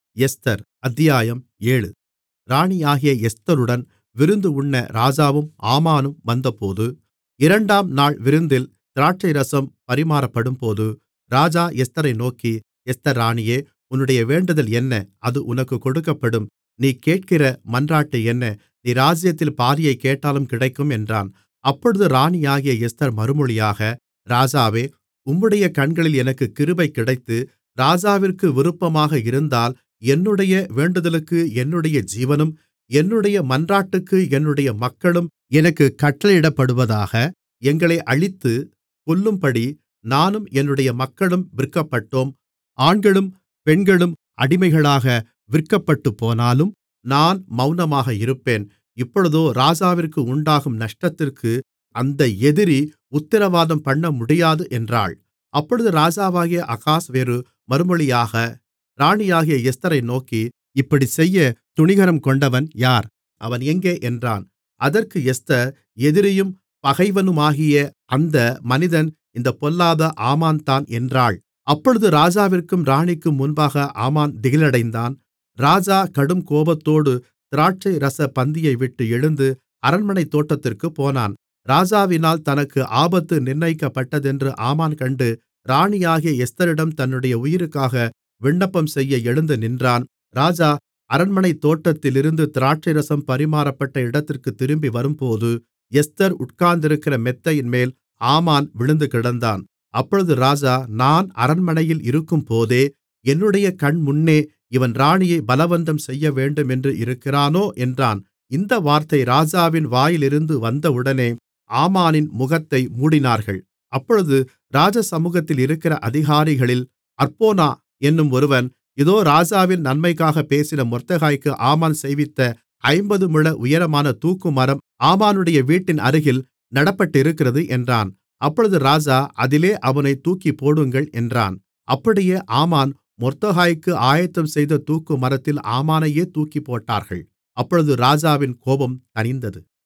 Esther அத்தியாயம் ஏழு ராணியாகிய எஸ்தருடன் விருந்து உண்ண ராஜாவும் ஆமானும் வந்தபோது இரண்டாம் நாள் விருந்தில் திராட்சைரசம் பரிமாறப்படும்போது ராஜா எஸ்தரை நோக்கி எஸ்தர் ராணியே உன்னுடைய வேண்டுதல் என்ன அது உனக்குக் கொடுக்கப்படும் நீ கேட்கிற மன்றாட்டு என்ன நீ ராஜ்ஜியத்தில் பாதியைக் கேட்டாலும் கிடைக்கும் என்றான் அப்பொழுது ராணியாகிய எஸ்தர் மறுமொழியாக ராஜாவே உம்முடைய கண்களில் எனக்குக் கிருபை கிடைத்து ராஜாவிற்கு விருப்பமாக இருந்தால் என்னுடைய வேண்டுதலுக்கு என்னுடைய ஜீவனும் என்னுடைய மன்றாட்டுக்கு என்னுடைய மக்களும் எனக்குக் கட்டளையிடப்படுவதாக எங்களை அழித்துக் கொல்லும்படி நானும் என்னுடைய மக்களும் விற்கப்பட்டோம் ஆண்களும் பெண்களும் அடிமைகளாக விற்கப்பட்டுப்போனாலும் நான் மவுனமாக இருப்பேன் இப்பொழுதோ ராஜாவிற்கு உண்டாகும் நஷ்டத்திற்கு அந்த எதிரி உத்திரவாதம் பண்ணமுடியாது என்றாள் அப்பொழுது ராஜாவாகிய அகாஸ்வேரு மறுமொழியாக ராணியாகிய எஸ்தரை நோக்கி இப்படிச் செய்யத் துணிகரம் கொண்டவன் யார் அவன் எங்கே என்றான் அதற்கு எஸ்தர் எதிரியும் பகைவனுமாகிய அந்த மனிதன் இந்தப் பொல்லாத ஆமான்தான் என்றாள் அப்பொழுது ராஜாவிற்கும் ராணிக்கும் முன்பாக ஆமான் திகிலடைந்தான் ராஜா கடுங்கோபத்தோடு திராட்சைரசப் பந்தியைவிட்டு எழுந்து அரண்மனைத் தோட்டத்திற்குப் போனான் ராஜாவினால் தனக்கு ஆபத்து நிர்ணயிக்கப்பட்டதென்று ஆமான் கண்டு ராணியாகிய எஸ்தரிடம் தன்னுடைய உயிருக்காக விண்ணப்பம்செய்ய எழுந்து நின்றான் ராஜா அரண்மனைத் தோட்டத்திலிருந்து திராட்சைரசம் பரிமாறப்பட்ட இடத்திற்குத் திரும்பி வரும்போது எஸ்தர் உட்கார்ந்திருக்கிற மெத்தையின்மேல் ஆமான் விழுந்து கிடந்தான் அப்பொழுது ராஜா நான் அரண்மனையில் இருக்கும்போதே என்னுடைய கண்முன்னே இவன் ராணியை பலவந்தம் செய்யவேண்டுமென்று இருக்கிறானோ என்றான் இந்த வார்த்தை ராஜாவின் வாயிலிருந்து வந்தவுடனே ஆமானின் முகத்தை மூடினார்கள் அப்பொழுது ராஜசமுகத்தில் இருக்கிற அதிகாரிகளில் அற்போனா என்னும் ஒருவன் இதோ ராஜாவின் நன்மைக்காகப் பேசின மொர்தெகாய்க்கு ஆமான் செய்வித்த ஐம்பது முழ உயரமான தூக்குமரம் ஆமானுடைய வீட்டின் அருகில் நடப்பட்டிருக்கிறது என்றான் அப்பொழுது ராஜா அதிலே அவனைத் தூக்கிப்போடுங்கள் என்றான் அப்படியே ஆமான் மொர்தெகாய்க்கு ஆயத்தம் செய்த தூக்குமரத்தில் ஆமானையே தூக்கிப்போட்டார்கள் அப்பொழுது ராஜாவின் கோபம் தணிந்தது